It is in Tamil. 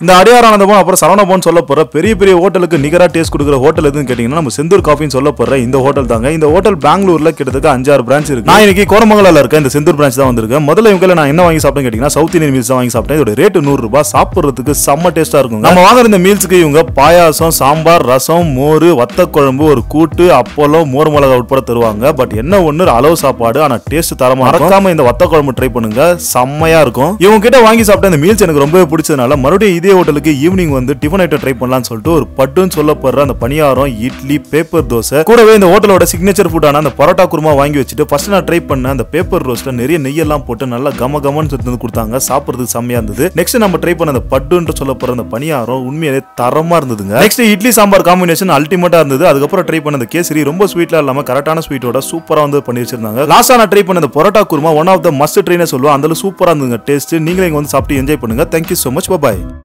இந்த அடியாரானந்தமும் அப்புறம் சரவணபவன் சொல்ல போற பெரிய பெரிய ஹோட்டலுக்கு நிகரா டேஸ்ட் கொடுக்குற ஹோட்டல் எதுன்னு கேட்டீங்கன்னா நம்ம செந்தூர் காஃபின்னு சொல்ல போற இந்த ஹோட்டல் தாங்க இந்த ஹோட்டல் பெங்களூர்ல கிட்டத்தட்ட அஞ்சாறு பிரான்ச் இருக்கு நான் இன்னைக்கு கோரமங்கலால இருக்க இந்த செந்தூர் பிரான்ச் தான் வந்திருக்கேன் முதல்ல இவங்கள நான் என்ன வாங்கி சாப்பிட்டேன் கேட்டீங்கன்னா சவுத் இந்தியன் மீல்ஸ் தான் வாங்கி சாப்பிட்டேன் இதோட ரேட்டு நூறு ரூபாய் சாப்பிடுறதுக்கு செம்ம டேஸ்டா இருக்கும் நம்ம வாங்குற இந்த மீல்ஸுக்கு இவங்க பாயாசம் சாம்பார் ரசம் மோர் வத்த குழம்பு ஒரு கூட்டு அப்பளம் மோர் மிளகா உட்பட தருவாங்க பட் என்ன ஒண்ணு அளவு சாப்பாடு ஆனா டேஸ்ட் தரமா இருக்கும். மறக்காம இந்த வத்த குழம்பு ட்ரை பண்ணுங்க செம்மையா இருக்கும் இவங்க கிட்ட வாங்கி சாப்பிட்ட இந்த மீல்ஸ் எனக்கு ரொம்பவே பிடிச்சதுனால மறுபடியும் இதே ஹோட்டலுக்கு ஈவினிங் வந்து டிஃபன் ஐட்டம் ட்ரை பண்ணலாம்னு சொல்லிட்டு ஒரு பட்டுன்னு சொல்லப்படுற அந்த பணியாரம் இட்லி பேப்பர் தோசை கூடவே இந்த ஹோட்டலோட சிக்னேச்சர் ஃபுட்டான அந்த பரோட்டா குருமா வாங்கி வச்சுட்டு ஃபர்ஸ்ட் நான் ட்ரை பண்ண அந்த பேப்பர் ரோஸ்ட்ல நிறைய நெய்யெல்லாம் போட்டு நல்லா கம கமன்னு சொல்லி வந்து கொடுத்தாங்க சாப்பிடுறதுக்கு செம்மையா இருந்தது நெக்ஸ்ட் நம்ம ட்ரை பண்ண அந்த பட்டுன்னு சொல்லப்படுற அந்த பணியாரம் உண்மையிலே தரமா இருந்ததுங்க நெக்ஸ்ட் இட்லி சாம்பார் காம்பினேஷன் அல்டிமேட்டா இருந்தது அதுக்கப்புறம் ட்ரை பண்ண அந்த கேசரி ரொம்ப ஸ்வீட்ல இல்லாம கரெக்டான ஸ்வீட்டோட சூப்பரா வந்து பண்ணி வச்சிருந்தாங்க லாஸ்டா நான் ட்ரை பண்ண அந்த parotta kurma one of the must ட்ரெயினே சொல்லுவோம் அந்த சூப்பரா இருந்ததுங்க டேஸ்ட் நீங்களே இங்க வந்து சாப்பிட்டு என்ஜாய் பண்ணுங்க தேங்க்யூ so மச் பாய்